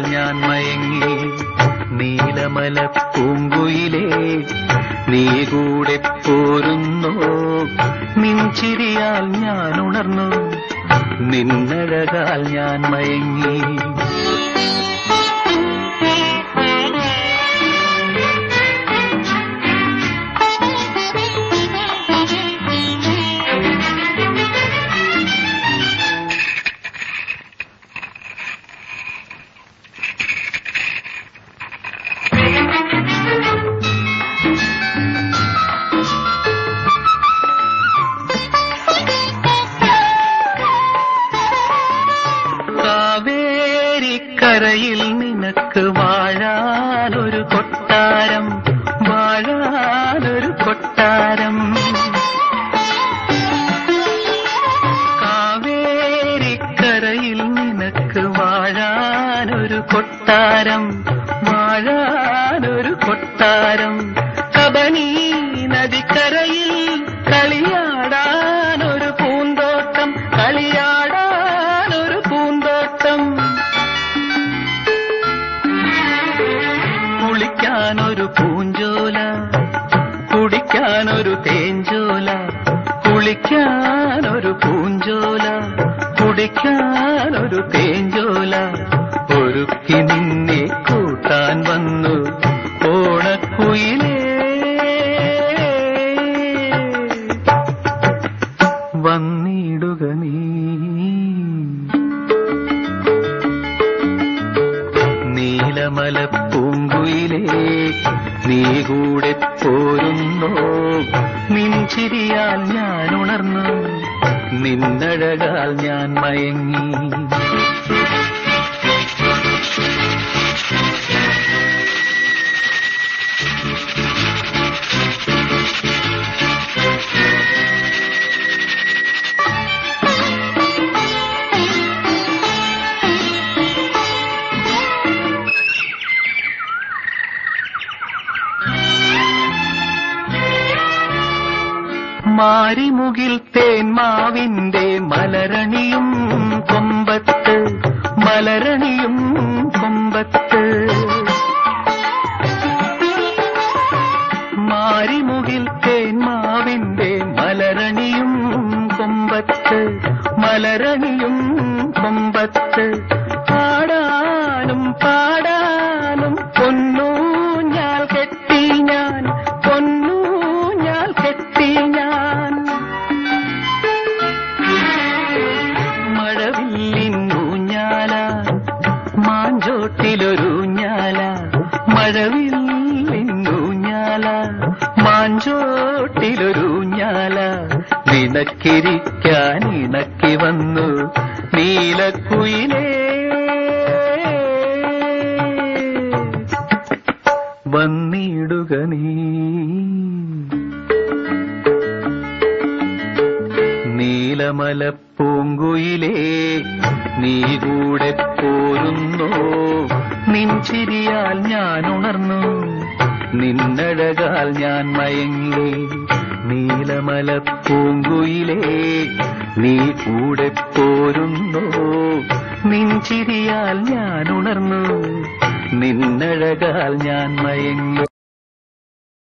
ഞാൻ മയങ്ങി നീലമല പൂങ്കുയിലേ നീ കൂടെ പോരുന്നോ നിൻചിരിയാൽ ഞാൻ ഉണർന്നു നിന്നഴകാൽ ഞാൻ മയങ്ങി കാവേരിക്കരയിൽ നിനക്ക് വാഴാനൊരു കൊട്ടാരം വാഴാനൊരു കൊട്ടാരം കാവേരിക്കരയിൽ നിനക്ക് വാഴാനൊരു കൊട്ടാരം വാഴാനൊരു കൊട്ടാരം കബനി നദിക്കരയിൽ കളിയാടാനൊരു പൂന്തോട്ടം കളിയാടാനൊരു പൂന്തോട്ടം കുളിക്കാനൊരു പൂഞ്ചോല കുടിക്കാനൊരു തേഞ്ചോല കുളിക്കാനൊരു പൂഞ്ചോല കുടിക്കാനൊരു തേഞ്ചോല ഒരുക്കി നിന്നെ കൂട്ടാൻ വന്നു ഓണക്കുയിലേ വന്നിടുക നീ നീലമല പൂങ്കുയിലേ നീ കൂടെ പോരുന്നോ നിൻചിരിയാൽ ഞാൻ ഉണർന്നു നിന്നഴകാൽ ഞാൻ മയങ്ങി മാരിമുകിൽ തേന്മാവിന്റെ മലരണിയും കൊമ്പത്ത് മലരണിയും കൊമ്പത്ത് മാരിമുകിൽ തേന്മാവിന്റെ മലരണിയും കൊമ്പത്ത് മലരണിയും കൊമ്പത്ത് പാടാനും പാടാനും പൊന്നു ഞാൻ കെട്ടി ഞാൻ പൊന്നു ഞാൻ കെട്ടി ഞാൻ മഴവില്ലിന്നൂഞ്ഞാല മാഞ്ചോട്ടിലൊരൂഞ്ഞാല മഴവില്ലിന്നൂഞ്ഞാല മാഞ്ചോട്ടിലൊരൂഞ്ഞാല നിനക്കിരിക്കാൻ ഇണക്കി വന്നു നീലക്കുയിലേ വന്നിടുക നീ നീലമല പൂങ്കുയിലേ നീ കൂടെ പോരുന്നോ നിൻചിരിയാൽ ഞാൻ ഉണർന്നു നിന്നഴകാൽ ഞാൻ മയങ്ങി നീലമല പൂങ്കുയിലേ നീ കൂടെ പോരുന്നോ നിൻചിരിയാൽ ഞാൻ ഉണർന്നു നിന്നഴകാൽ ഞാൻ മയങ്ങി